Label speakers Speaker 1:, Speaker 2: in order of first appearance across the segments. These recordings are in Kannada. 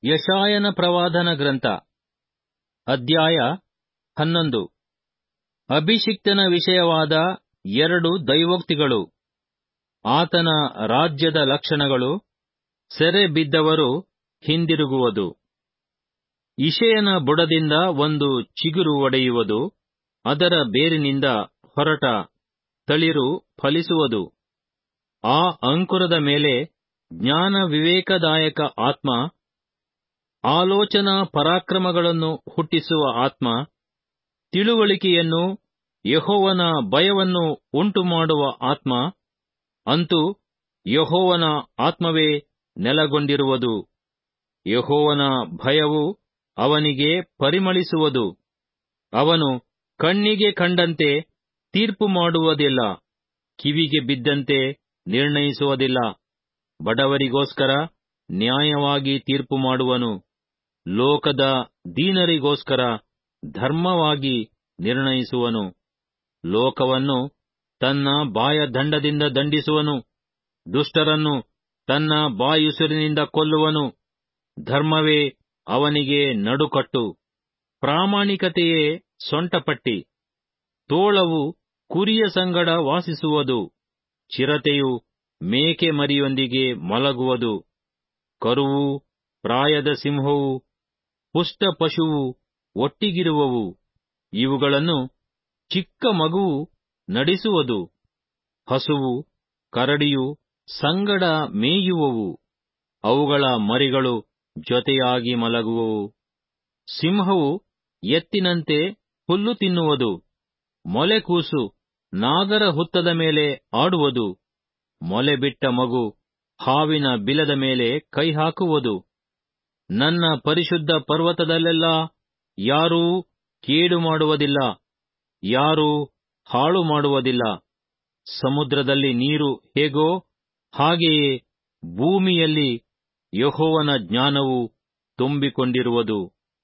Speaker 1: ಯಶಾಯನ ಪ್ರವಾದನ ಗ್ರಂಥ ಅಧ್ಯಾಯ ಹನ್ನೊಂದು ಅಭಿಷಿಕ್ತನ ವಿಷಯವಾದ ಎರಡು ದೈವೋಕ್ತಿಗಳು ಆತನ ರಾಜ್ಯದ ಲಕ್ಷಣಗಳು ಸೆರೆ ಬಿದ್ದವರು ಹಿಂದಿರುಗುವುದು ಇಷಯನ ಬುಡದಿಂದ ಒಂದು ಚಿಗುರು ಒಡೆಯುವುದು ಅದರ ಬೇರಿನಿಂದ ಹೊರಟ ತಳಿರು ಫಲಿಸುವುದು ಆ ಅಂಕುರದ ಮೇಲೆ ಜ್ಞಾನ ವಿವೇಕದಾಯಕ ಆತ್ಮ ಆಲೋಚನಾ ಪರಾಕ್ರಮಗಳನ್ನು ಹುಟ್ಟಿಸುವ ಆತ್ಮ ತಿಳುವಳಿಕೆಯನ್ನು ಯಹೋವನ ಭಯವನ್ನು ಉಂಟುಮಾಡುವ ಆತ್ಮ ಅಂತೂ ಯಹೋವನ ಆತ್ಮವೇ ನೆಲಗೊಂಡಿರುವುದು ಯಹೋವನ ಭಯವು ಅವನಿಗೆ ಪರಿಮಳಿಸುವುದು ಅವನು ಕಣ್ಣಿಗೆ ಕಂಡಂತೆ ತೀರ್ಪು ಮಾಡುವುದಿಲ್ಲ ಕಿವಿಗೆ ಬಿದ್ದಂತೆ ನಿರ್ಣಯಿಸುವುದಿಲ್ಲ ಬಡವರಿಗೋಸ್ಕರ ನ್ಯಾಯವಾಗಿ ತೀರ್ಪು ಮಾಡುವನು ಲೋಕದ ದೀನರಿಗೋಸ್ಕರ ಧರ್ಮವಾಗಿ ನಿರ್ಣಯಿಸುವನು ಲೋಕವನ್ನು ತನ್ನ ಬಾಯದಂಡದಿಂದ ದಂಡಿಸುವನು ದುಷ್ಟರನ್ನು ತನ್ನ ಬಾಯುಸಿರಿನಿಂದ ಕೊಲ್ಲುವನು ಧರ್ಮವೇ ಅವನಿಗೆ ನಡುಕಟ್ಟು ಪ್ರಾಮಾಣಿಕತೆಯೇ ಸೊಂಟಪಟ್ಟಿ ತೋಳವು ಕುರಿಯ ಸಂಗಡ ವಾಸಿಸುವುದು ಚಿರತೆಯು ಮೇಕೆ ಮರಿಯೊಂದಿಗೆ ಮಲಗುವುದು ಕರುವು ಪ್ರಾಯದ ಸಿಂಹವು ಪುಷ್ಟ ಪಶುವು ಒಟ್ಟಿಗಿರುವವು ಇವುಗಳನ್ನು ಚಿಕ್ಕ ಮಗುವು ನಡೆಸುವುದು ಹಸುವು ಕರಡಿಯು ಸಂಗಡ ಮೇಯುವವು ಅವುಗಳ ಮರಿಗಳು ಜೊತೆಯಾಗಿ ಮಲಗುವವು ಸಿಂಹವು ಎತ್ತಿನಂತೆ ಹುಲ್ಲು ತಿನ್ನುವುದು ಮೊಲೆಕೂಸು ನಾಗರ ಹುತ್ತದ ಮೇಲೆ ಆಡುವುದು ಮೊಲೆ ಬಿಟ್ಟ ಮಗು ಹಾವಿನ ಬಿಲದ ಮೇಲೆ ಕೈ ಹಾಕುವುದು ನನ್ನ ಪರಿಶುದ್ಧ ಪರ್ವತದಲ್ಲೆಲ್ಲ ಯಾರೂ ಕೇಡು ಮಾಡುವುದಿಲ್ಲ ಯಾರೂ ಹಾಳು ಮಾಡುವುದಿಲ್ಲ ಸಮುದ್ರದಲ್ಲಿ ನೀರು ಹೇಗೋ ಹಾಗೆಯೇ ಭೂಮಿಯಲ್ಲಿ ಯಹೋವನ ಜ್ಞಾನವು ತುಂಬಿಕೊಂಡಿರುವುದು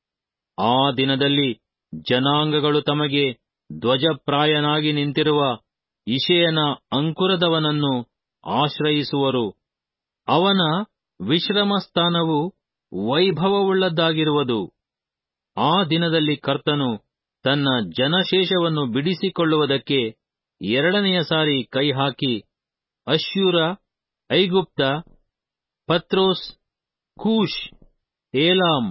Speaker 1: ಆ ದಿನದಲ್ಲಿ ಜನಾಂಗಗಳು ತಮಗೆ ಧ್ವಜಪ್ರಾಯನಾಗಿ ನಿಂತಿರುವ ಇಷೆಯನ ಅಂಕುರದವನನ್ನು ಆಶ್ರಯಿಸುವರು ಅವನ ವಿಶ್ರಮ ಸ್ಥಾನವು ವೈಭವವುಳ್ಳದ್ದಾಗಿರುವುದು ಆ ದಿನದಲ್ಲಿ ಕರ್ತನು ತನ್ನ ಜನಶೇಷವನ್ನು ಬಿಡಿಸಿಕೊಳ್ಳುವುದಕ್ಕೆ ಎರಡನೆಯ ಸಾರಿ ಕೈಹಾಕಿ ಅಶ್ಯೂರ ಐಗುಪ್ತ Pathros Cush Elam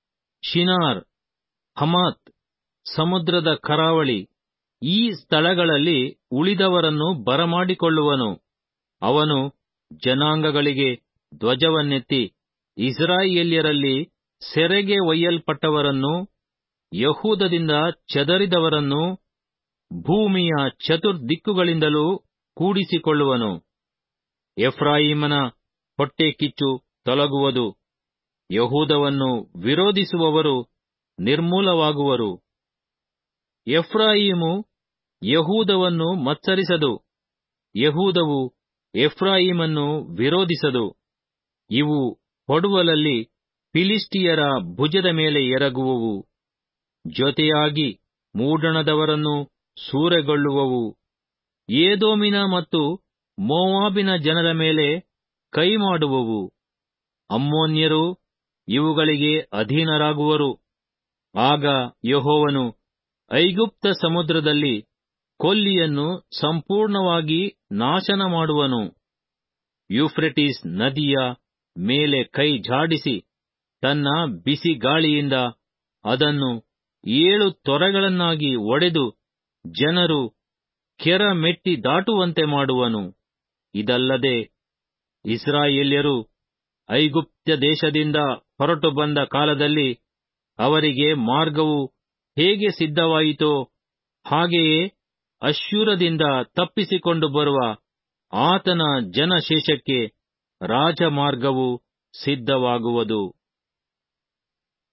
Speaker 1: Shinar Hamath ಸಮುದ್ರದ ಕರಾವಳಿ ಈ ಸ್ಥಳಗಳಲ್ಲಿ ಉಳಿದವರನ್ನು ಬರಮಾಡಿಕೊಳ್ಳುವನು ಅವನು ಜನಾಂಗಗಳಿಗೆ ಧ್ವಜವನ್ನೆತ್ತಿ ಇಸ್ರಾಯೇಲ್ಯರಲ್ಲಿ ಸೆರೆಗೆ ಒಯ್ಯಲ್ಪಟ್ಟವರನ್ನು ಯಹೂದದಿಂದ ಚದರಿದವರನ್ನು ಭೂಮಿಯ ಚತುರ್ದಿಕ್ಕುಗಳಿಂದಲೂ ಕೂಡಿಸಿಕೊಳ್ಳುವನು ಎಫ್ರಾಯಿಮನ ಹೊಟ್ಟೆ ಕಿಚ್ಚು ತೊಲಗುವುದು ಯಹೂದವನ್ನು ವಿರೋಧಿಸುವವರು ನಿರ್ಮೂಲವಾಗುವರು ಎಫ್ರಾಯಿಮು ಯಹೂದವನ್ನು ಮತ್ಸರಿಸದು ಯಹೂದವು ಎಫ್ರಾಯಿಮನ್ನು ವಿರೋಧಿಸದು ಇವು ಹೊಡುವಲಲ್ಲಿ ಫಿಲಿಸ್ಟಿಯರ ಭುಜದ ಮೇಲೆ ಎರಗುವವು ಜೊತೆಯಾಗಿ ಮೂಡಣದವರನ್ನು ಸೂರೆಗೊಳ್ಳುವವು ಏದೋಮಿನ ಮತ್ತು ಮೋವಾಬಿನ ಜನರ ಮೇಲೆ ಕೈ ಮಾಡುವವು ಅಮ್ಮೋನ್ಯರು ಇವುಗಳಿಗೆ ಅಧೀನರಾಗುವರು ಆಗ ಯಹೋವನು ಐಗುಪ್ತ ಸಮುದ್ರದಲ್ಲಿ ಕೊಲ್ಲಿಯನ್ನು ಸಂಪೂರ್ಣವಾಗಿ ನಾಶನ ಮಾಡುವನು ಯೂಫ್ರೆಟಿಸ್ ನದಿಯ ಮೇಲೆ ಕೈ ಜಾಡಿಸಿ ತನ್ನ ಬಿಸಿ ಗಾಳಿಯಿಂದ ಅದನ್ನು ಏಳು ತೊರೆಗಳನ್ನಾಗಿ ಒಡೆದು ಜನರು ಕೆರ ಮೆಟ್ಟಿ ದಾಟುವಂತೆ ಮಾಡುವನು ಇದಲ್ಲದೆ ಇಸ್ರಾಯೇಲ್ಯರು ಐಗುಪ್ತ ದೇಶದಿಂದ ಹೊರಟು ಬಂದ ಕಾಲದಲ್ಲಿ ಅವರಿಗೆ ಮಾರ್ಗವು ಹೇಗೆ ಸಿದ್ಧವಾಯಿತೋ ಹಾಗೆಯೇ ಅಶ್ಯೂರದಿಂದ ತಪ್ಪಿಸಿಕೊಂಡು ಬರುವ ಆತನ ಜನಶೇಷಕ್ಕೆ ರಾಜಮಾರ್ಗವು ಸಿದ್ಧವಾಗುವುದು